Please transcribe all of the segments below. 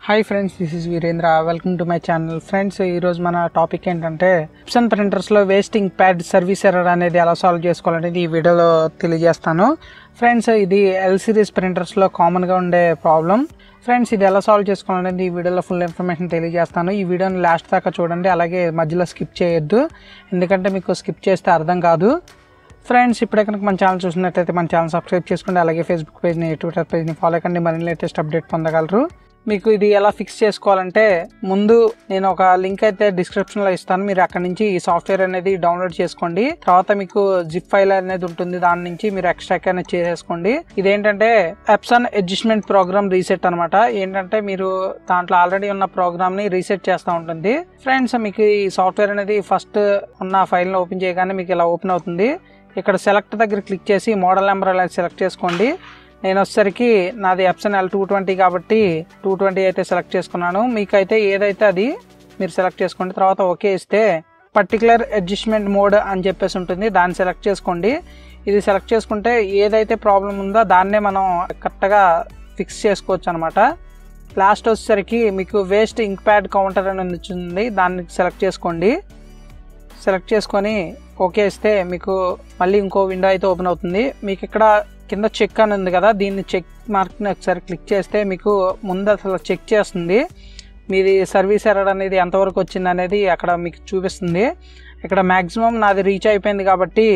hi friends this is Virendra welcome to my channel friends ఈరోజు మన topic ఏంటంటే Epson ప్రింటర్స్లో వేస్టింగ్ ప్యాడ్ సర్వీస్ ఎర్రర్ అనేది ఎలా సాల్వ్ చేసుకోవాలనేది ఈ వీడియోలో తెలియజేస్తాను ఫ్రెండ్స్ ఇది ఎల్ సిరీస్ ప్రింటర్స్లో కామన్గా ఉండే ప్రాబ్లం ఫ్రెండ్స్ ఇది ఎలా సాల్వ్ చేసుకోవాలనేది ఈ వీడియోలో ఫుల్ ఇన్ఫర్మేషన్ తెలియజేస్తాను ఈ వీడియోని లాస్ట్ దాకా చూడండి అలాగే మధ్యలో స్కిప్ చేయొద్దు ఎందుకంటే మీకు స్కిప్ చేస్తే అర్థం కాదు ఫ్రెండ్స్ ఇప్పుడే కనుక మన ఛానల్ చూసినట్లయితే మన ఛానల్ సబ్స్క్రైబ్ చేసుకోండి అలాగే ఫేస్బుక్ పేజ్ని ట్విట్టర్ పేజ్ని ఫాలో కండి మరిన్ని లేటెస్ట్ అప్డేట్ పొందగలరు మీకు ఇది ఎలా ఫిక్స్ చేసుకోవాలంటే ముందు నేను ఒక లింక్ అయితే డిస్క్రిప్షన్లో ఇస్తాను మీరు అక్కడ నుంచి ఈ సాఫ్ట్వేర్ అనేది డౌన్లోడ్ చేసుకోండి తర్వాత మీకు జిప్ ఫైల్ అనేది ఉంటుంది దాని నుంచి మీరు ఎక్స్ట్రాక్ అనేది చేసేసుకోండి ఇదేంటంటే ఎప్సన్ అడ్జస్ట్మెంట్ ప్రోగ్రామ్ రీసెట్ అనమాట ఏంటంటే మీరు దాంట్లో ఆల్రెడీ ఉన్న ప్రోగ్రామ్ ని రీసెట్ చేస్తూ ఉంటుంది ఫ్రెండ్స్ మీకు ఈ సాఫ్ట్వేర్ అనేది ఫస్ట్ ఉన్న ఫైల్ని ఓపెన్ చేయగానే మీకు ఇలా ఓపెన్ అవుతుంది ఇక్కడ సెలెక్ట్ దగ్గర క్లిక్ చేసి మోడల్ నెంబర్ అనేది సెలెక్ట్ చేసుకోండి నేను వచ్చేసరికి నాది ఎప్సన్ ఎల్ టూ ట్వంటీ కాబట్టి టూ ట్వంటీ అయితే సెలెక్ట్ చేసుకున్నాను మీకైతే ఏదైతే అది మీరు సెలెక్ట్ చేసుకోండి తర్వాత ఓకే ఇస్తే పర్టికులర్ అడ్జస్ట్మెంట్ మోడ్ అని చెప్పేసి ఉంటుంది దాన్ని సెలెక్ట్ చేసుకోండి ఇది సెలెక్ట్ చేసుకుంటే ఏదైతే ప్రాబ్లం ఉందో దాన్నే మనం కరెక్ట్గా ఫిక్స్ చేసుకోవచ్చు అనమాట లాస్ట్ వచ్చేసరికి మీకు వేస్ట్ ఇంక్ ప్యాడ్ కౌంటర్ అని వచ్చింది దాన్ని సెలెక్ట్ చేసుకోండి సెలెక్ట్ చేసుకొని ఓకే ఇస్తే మీకు మళ్ళీ ఇంకో విండో అయితే ఓపెన్ అవుతుంది మీకు ఇక్కడ కింద చెక్ అని ఉంది కదా దీన్ని చెక్ మార్క్ని ఒకసారి క్లిక్ చేస్తే మీకు ముందు అసలు చెక్ చేస్తుంది మీది సర్వీస్ ఎర్రర్ అనేది ఎంతవరకు వచ్చింది అనేది అక్కడ మీకు చూపిస్తుంది ఇక్కడ మ్యాక్సిమం నాది రీచ్ అయిపోయింది కాబట్టి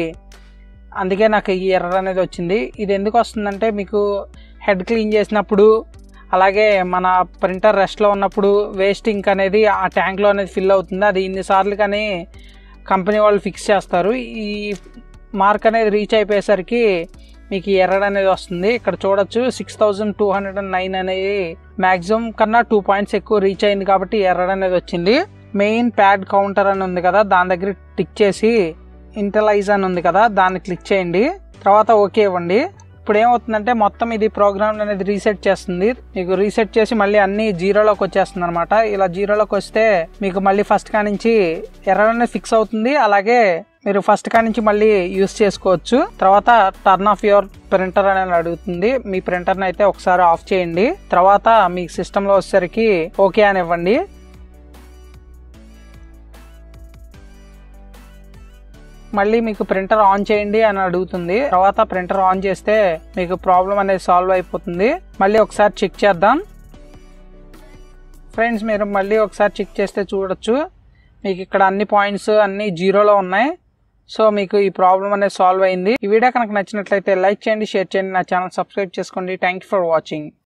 అందుకే నాకు ఈ ఎర్రర్ అనేది వచ్చింది ఇది ఎందుకు వస్తుందంటే మీకు హెడ్ క్లీన్ చేసినప్పుడు అలాగే మన ప్రింటర్ రెస్ట్లో ఉన్నప్పుడు వేస్ట్ ఇంక్ అనేది ఆ ట్యాంక్లో అనేది ఫిల్ అవుతుంది అది ఇన్నిసార్లు కానీ కంపెనీ వాళ్ళు ఫిక్స్ చేస్తారు ఈ మార్క్ అనేది రీచ్ అయిపోయేసరికి మీకు ఈ ఎర్రర్ అనేది వస్తుంది ఇక్కడ చూడొచ్చు six thousand two hundred and nine అనేది మ్యాక్సిమం కన్నా టూ పాయింట్స్ ఎక్కువ రీచ్ అయింది కాబట్టి ఎర్రర్ అనేది వచ్చింది మెయిన్ ప్యాడ్ కౌంటర్ అని ఉంది కదా దాని దగ్గర టిక్ చేసి ఇంటలైజ్ అని ఉంది కదా దాన్ని క్లిక్ చేయండి తర్వాత ఓకే ఇవ్వండి ఇప్పుడు ఏమవుతుందంటే మొత్తం ఇది ప్రోగ్రామ్ అనేది రీసెట్ చేస్తుంది మీకు రీసెట్ చేసి మళ్ళీ అన్ని జీరోలోకి వచ్చేస్తుంది అనమాట ఇలా జీరోలోకి వస్తే మీకు మళ్ళీ ఫస్ట్ కా నుంచి ఎర్రర్ అనేది ఫిక్స్ అవుతుంది అలాగే మీరు ఫస్ట్ కా నుంచి మళ్ళీ యూస్ చేసుకోవచ్చు తర్వాత టర్న్ ఆఫ్ యువర్ ప్రింటర్ అనేది అడుగుతుంది మీ ప్రింటర్ని అయితే ఒకసారి ఆఫ్ చేయండి తర్వాత మీ సిస్టంలో వచ్చేసరికి ఓకే అని ఇవ్వండి మళ్ళీ మీకు ప్రింటర్ ఆన్ చేయండి అని అడుగుతుంది తర్వాత ప్రింటర్ ఆన్ చేస్తే మీకు ప్రాబ్లం అనేది సాల్వ్ అయిపోతుంది మళ్ళీ ఒకసారి చెక్ చేద్దాం ఫ్రెండ్స్ మీరు మళ్ళీ ఒకసారి చెక్ చేస్తే చూడొచ్చు మీకు ఇక్కడ అన్ని పాయింట్స్ అన్ని జీరోలో ఉన్నాయి సో మీకు ఈ ప్రాబ్లం అనేది సాల్వ్ అయింది ఈ వీడియో కనుక నచ్చినట్లయితే లైక్ చేయండి షేర్ చేయండి నా ఛానల్ సబ్స్క్రైబ్ చేసుకోండి థ్యాంక్ యూ ఫర్ వాచింగ్